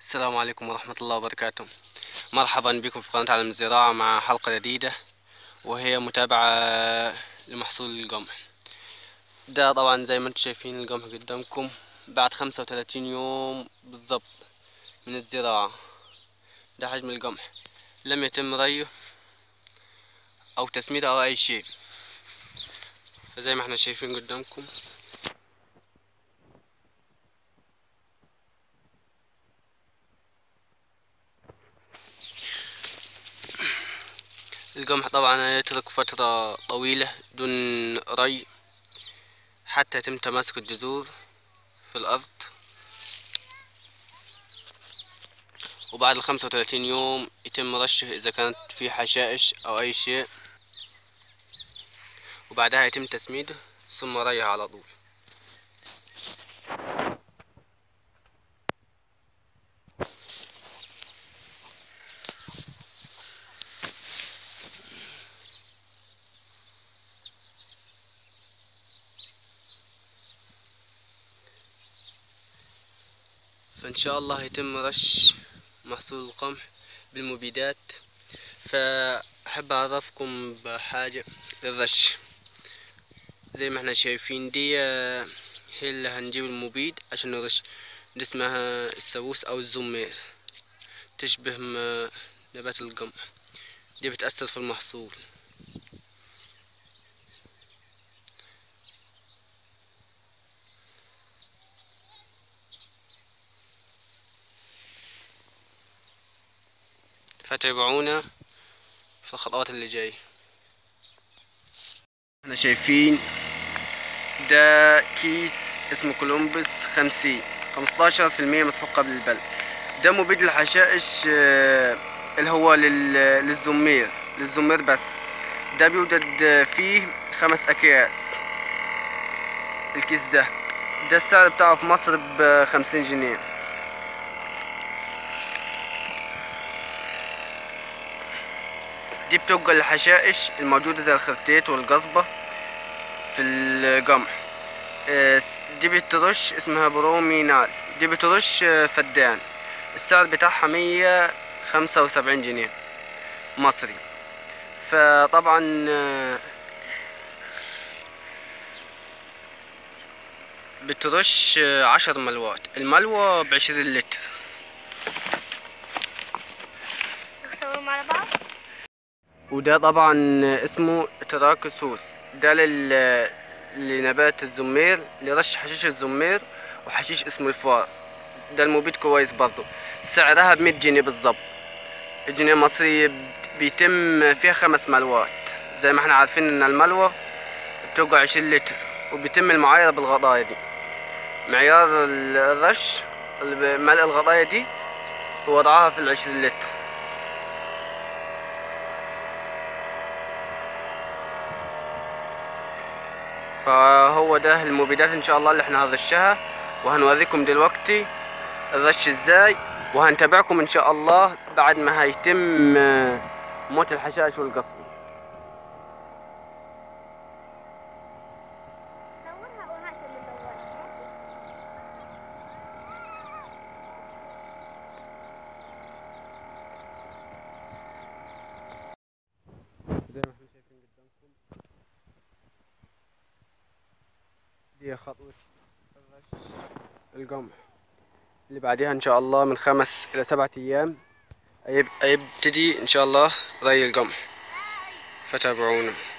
السلام عليكم ورحمة الله وبركاته مرحبا بكم في قناة عالم الزراعة مع حلقة جديدة وهي متابعة لمحصول القمح ده طبعا زي ما انتم شايفين القمح قدامكم بعد خمسة وتلاتين يوم بالضبط من الزراعة ده حجم القمح لم يتم ريه أو تسميده أو أي شيء زي ما احنا شايفين قدامكم القمح طبعا يترك فترة طويلة دون ري حتى يتم تماسك الجذور في الأرض وبعد الخمسة وثلاثين يوم يتم رشه إذا كانت في حشائش أو أي شيء وبعدها يتم تسميده ثم ريه على طول فإن شاء الله يتم رش محصول القمح بالمبيدات فأحب أعرفكم بحاجة للرش زي ما احنا شايفين دي هي اللي هنجيب المبيد عشان نرش دي اسمها السووس أو الزمير تشبه نبات القمح دي بتأثر في المحصول فتابعونا في الخطوات اللي جاي احنا شايفين ده كيس اسمه كولومبس خمسين خمستاشر في المية مسحوق قبل البلع ده مبيد الحشائش اللي هو للزمير للزمير بس ده بيوجد فيه خمس اكياس الكيس ده ده السعر بتاعه في مصر بخمسين جنيه دي بتبقى الحشائش الموجودة زي الخرتيت والقصبة في القمح دي بترش اسمها برومينال دي بترش فدان السعر بتاعها مية خمسة وسبعين جنيه مصري فطبعا بترش عشر ملوات الملوى بعشرين لتر نكسرهم على بعض وده طبعا اسمه تراكسوس ده لل... لنبات الزمير لرش حشيش الزمير وحشيش اسمه الفار ده المبيد كويس برضو سعرها بمية جنيه بالظبط الجنيه المصري بيتم فيها خمس ملوات زي ما احنا عارفين ان الملوى بتوقع عشرين لتر وبيتم المعايرة بالغطايا دي معيار الرش ملء الغطايا دي ووضعها في العشرين لتر فهو ده المبيدات ان شاء الله اللي احنا هنرشها وهنوريكم دلوقتي الرش ازاي وهنتابعكم ان شاء الله بعد ما هيتم موت الحشائش والقصب صورها وهات اللي صورها زي ما احنا شايفين قدامكم دي خطوة الرش القمح اللي بعدها ان شاء الله من خمس الى سبعة ايام هيب- هيبتدي ان شاء الله ري القمح فتابعونا